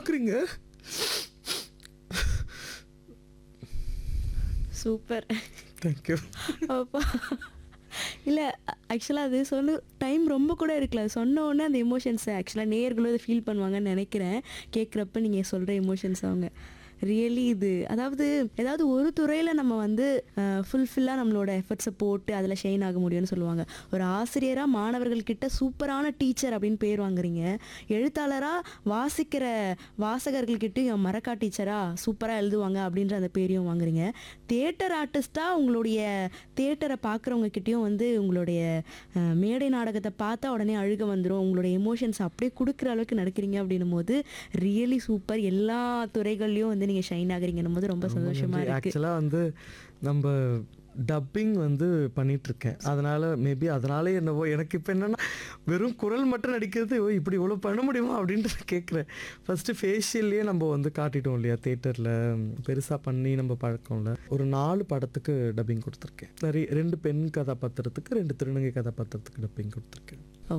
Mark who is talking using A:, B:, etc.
A: பார்க்குறீங்க
B: super
A: thank you
B: அப்பா இல்லை ஆக்சுவலாக அது சொன்ன டைம் ரொம்ப கூட இருக்கல சொன்ன உடனே அந்த எமோஷன்ஸை ஆக்சுவலாக நேர்களும் அதை ஃபீல் பண்ணுவாங்கன்னு நினைக்கிறேன் கேட்குறப்ப நீங்கள் சொல்கிற எமோஷன்ஸ் அவங்க ரியலி இது அதாவது ஏதாவது ஒரு துறையில் நம்ம வந்து ஃபுல்ஃபில்லாக நம்மளோட எஃபர்ட்ஸை போட்டு அதில் ஷைன் ஆக முடியும்னு சொல்லுவாங்க ஒரு ஆசிரியராக மாணவர்கள்கிட்ட சூப்பரான டீச்சர் அப்படின்னு பேர் வாங்குறீங்க எழுத்தாளராக வாசிக்கிற வாசகர்கள்கிட்டயும் மரக்கா டீச்சராக சூப்பராக எழுதுவாங்க அப்படின்ற அந்த பேரையும் வாங்குறீங்க தியேட்டர் ஆர்டிஸ்ட்டாக உங்களுடைய தியேட்டரை பார்க்குறவங்க கிட்டேயும் வந்து உங்களுடைய அஹ், மேடை நாடகத்தை பார்த்தா உடனே அழுக வந்துடும் உங்களுடைய எமோஷன்ஸ் அப்படியே கொடுக்குற அளவுக்கு நடக்கிறீங்க அப்படின்னும் போது ரியலி சூப்பர் எல்லா துறைகள்லையும் வந்து நீங்கள் ஷைன் ஆகுறீங்கன்னும் போது ரொம்ப சந்தோஷமாக இருக்குது
A: ஆக்சுவலாக வந்து நம்ம டப்பிங் வந்து பண்ணிட்டு இருக்கேன் அதனால மேபி அதனாலே என்னவோ எனக்கு இப்போ என்னன்னா வெறும் குரல் மட்டும் நடிக்கிறது ஓ இப்படி இவ்வளோ பண்ண முடியுமா அப்படின்ட்டு நான் கேட்குறேன் ஃபஸ்ட்டு ஃபேஷியல்லையே நம்ம வந்து காட்டிட்டோம் இல்லையா தேட்டரில் பெருசாக பண்ணி நம்ம பழக்கம்ல ஒரு நாலு படத்துக்கு டப்பிங் கொடுத்துருக்கேன் நிறைய ரெண்டு பெண் கதாபாத்திரத்துக்கு ரெண்டு திருநங்கை கதாபாத்திரத்துக்கு டப்பிங் கொடுத்துருக்கேன்